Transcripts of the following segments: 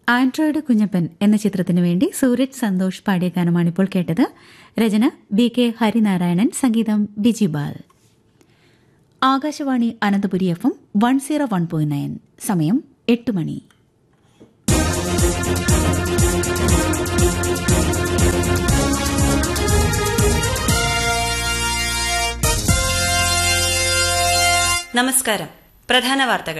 Android Kunjappan എന്ന ചിത്രത്തിനു വേണ്ടി സൂരജ് സന്തോഷ് പാടിയ ഗാനമാണിപ്പോൾ കേട്ടത് രചന ബി കെ ഹരിനാരായണൻ സംഗീതം Bijibal Akashvani Ananthapuri F M one zero one point nine സമയം എട്ട് മണി നമസ്കാരം പ്രധാന വാർത്തകൾ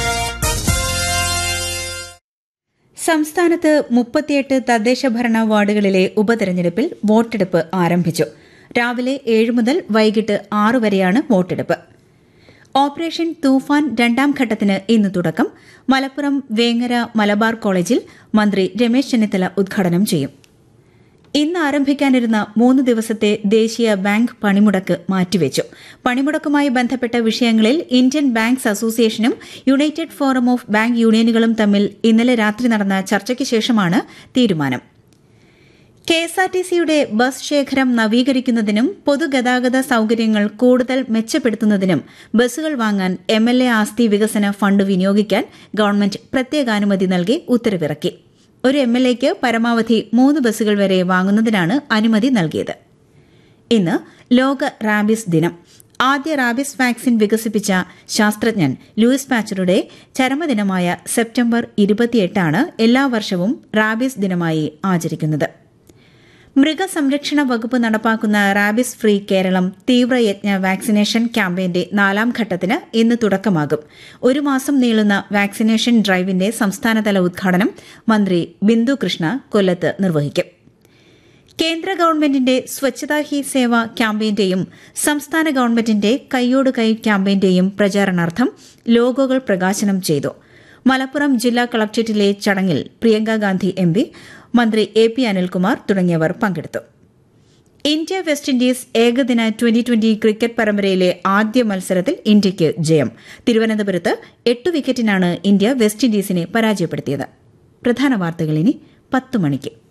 സംസ്ഥാനത്ത് മുപ്പത്തിയെട്ട് തദ്ദേശ ഭരണ വാർഡുകളിലെ ഉപതെരഞ്ഞെടുപ്പിൽ വോട്ടെടുപ്പ് ആരംഭിച്ചു രാവിലെ ഏഴ് മുതൽ വൈകിട്ട് ആറ് വരെയാണ് വോട്ടെടുപ്പ് ഓപ്പറേഷൻ തൂഫാൻ രണ്ടാം ഘട്ടത്തിന് ഇന്ന് തുടക്കം മലപ്പുറം വേങ്ങര മലബാർ കോളേജിൽ മന്ത്രി രമേശ് ചെന്നിത്തല ഉദ്ഘാടനം ചെയ്യും ഇന്ന് ആരംഭിക്കാനിരുന്ന മൂന്ന് ദിവസത്തെ ദേശീയ ബാങ്ക് പണിമുടക്ക് മാറ്റിവെച്ചു പണിമുടക്കുമായി ബന്ധപ്പെട്ട വിഷയങ്ങളിൽ ഇന്ത്യൻ ബാങ്ക്സ് അസോസിയേഷനും യുണൈറ്റഡ് ഫോറം ഓഫ് ബാങ്ക് യൂണിയനുകളും തമ്മിൽ ഇന്നലെ രാത്രി നടന്ന ചർച്ചയ്ക്ക് ശേഷമാണ് തീരുമാനം കെഎസ്ആർടിസിയുടെ ബസ് ശേഖരം നവീകരിക്കുന്നതിനും പൊതുഗതാഗത സൌകര്യങ്ങൾ കൂടുതൽ മെച്ചപ്പെടുത്തുന്നതിനും ബസ്സുകൾ വാങ്ങാൻ എംഎൽഎ ആസ്തി വികസന ഫണ്ട് വിനിയോഗിക്കാൻ ഗവൺമെന്റ് പ്രത്യേകാനുമതി നൽകി ഉത്തരവിറക്കി ഒരു എംഎൽഎക്ക് പരമാവധി മൂന്ന് ബസ്സുകൾ വരെ വാങ്ങുന്നതിനാണ് അനുമതി നൽകിയത് ഇന്ന് ലോക റാബിസ് ദിനം ആദ്യ റാബിസ് വാക്സിൻ വികസിപ്പിച്ച ശാസ്ത്രജ്ഞൻ ലൂയിസ് പാച്ചറുടെ ചരമദിനമായ സെപ്റ്റംബർ ഇരുപത്തിയെട്ടാണ് എല്ലാ വർഷവും റാബിസ് ദിനമായി ആചരിക്കുന്നത് മൃഗസംരക്ഷണ വകുപ്പ് നടപ്പാക്കുന്ന റാബിസ് ഫ്രീ കേരളം തീവ്രയജ്ഞ വാക്സിനേഷൻ ക്യാമ്പയിന്റെ നാലാം ഘട്ടത്തിന് ഇന്ന് തുടക്കമാകും ഒരു മാസം നീളുന്ന വാക്സിനേഷൻ ഡ്രൈവിന്റെ സംസ്ഥാനതല ഉദ്ഘാടനം മന്ത്രി ബിന്ദു കൃഷ്ണ കൊല്ലത്ത് നിർവഹിക്കും കേന്ദ്ര ഗവൺമെന്റിന്റെ സ്വച്ഛതാ ഹി സേവ ക്യാമ്പയിന്റെയും സംസ്ഥാന ഗവൺമെന്റിന്റെ കൈയോട് കൈ ക്യാമ്പയിന്റെയും പ്രചാരണാർത്ഥം ലോഗോകൾ പ്രകാശനം ചെയ്തു മലപ്പുറം ജില്ലാ കളക്ടറേറ്റിലെ ചടങ്ങിൽ പ്രിയങ്ക ഗാന്ധി എം പി മന്ത്രി എ പി അനിൽകുമാർ തുടങ്ങിയവർ പങ്കെടുത്തു ഇന്ത്യ വെസ്റ്റ് ഇൻഡീസ് ഏകദിന ട്വന്റി ട്വന്റി ക്രിക്കറ്റ് പരമ്പരയിലെ ആദ്യ മത്സരത്തിൽ ഇന്ത്യയ്ക്ക് ജയം തിരുവനന്തപുരത്ത് എട്ട് വിക്കറ്റിനാണ് ഇന്ത്യ വെസ്റ്റ് ഇൻഡീസിനെ പരാജയപ്പെടുത്തിയത് പ്രധാന വാർത്തകൾ ഇനി പത്ത് മണിക്ക്